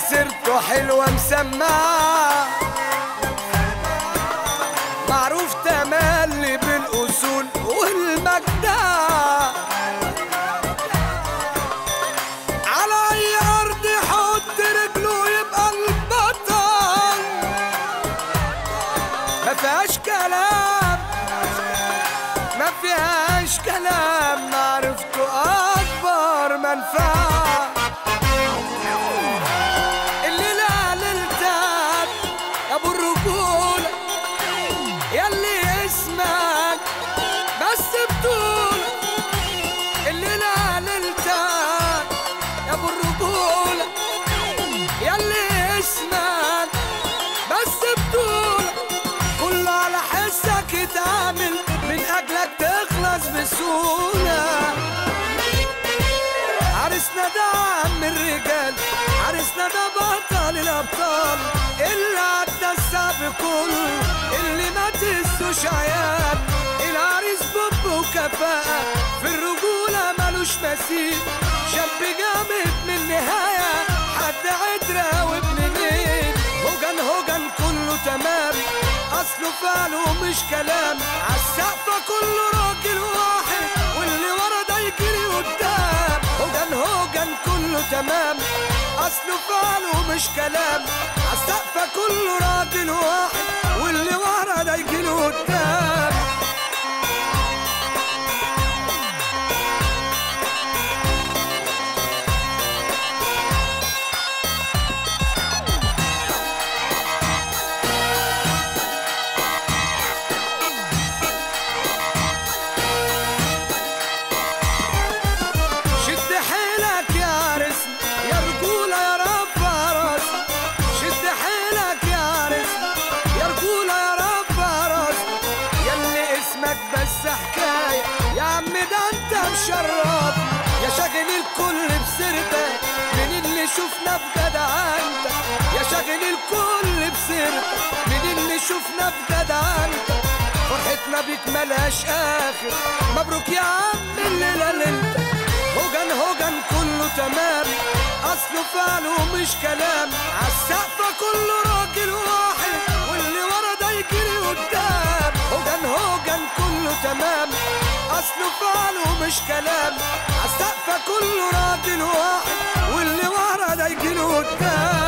سيرته حلوة مسمعة معروف تملي بالأصول والمجدع على أي أرض يحط رجله يبقى البطل ما فيهاش كلام ما فيهاش كلام معرفته أكبر منفعة الليلة ليلتك يا أبو الرجولة ياللي اسمك بس بطول الليلة ليلتك يا أبو الرجولة ياللي اسمك بس بطول كله على حسك يتعامل من أجلك تخلص بسهولة عرسنا ده عم الرجال عرسنا ده بطل الابطال اللي عدى الصعب كله اللي ما تهزوش عيال العريس بب وكفاءة في الرجولة ملوش مثيل شاب جامد من النهاية حد عدرة وابن نيل هوجن هوجن كله تمام اصله فعله مش كلام عالسقفة كله راجل واحد واللي ورا ده يجري قدام هوجن هوجن كله تمام اصله فعله مش كلام عالسقفة كله راجل واحد واللي ورا ده يجري قدام شد حيلك يا عرسنا يا رجولة يا رب راسنا شد حيلك يا عرسنا يا رجولة يا رب راسنا ياللي اسمك بس حكاية يا عم ده انت مشرف يا شاغل الكل بسيرتك من اللي شفنا في جدعنتك يا شاغل الكل بسيرتك من اللي شفنا في جدعنتك فرحتنا بيك ملهاش اخر مبروك يا عم الليله ليلتك هوجن هوجن كله تمام اصله فعله مش كلام عالسقفة كله راجل واحد واللي ورا ده يجري قدام هوجن هوجن كله تمام اصله فعله مش كلام عالسقفة كله راجل واحد واللي ورا ده يجري قدام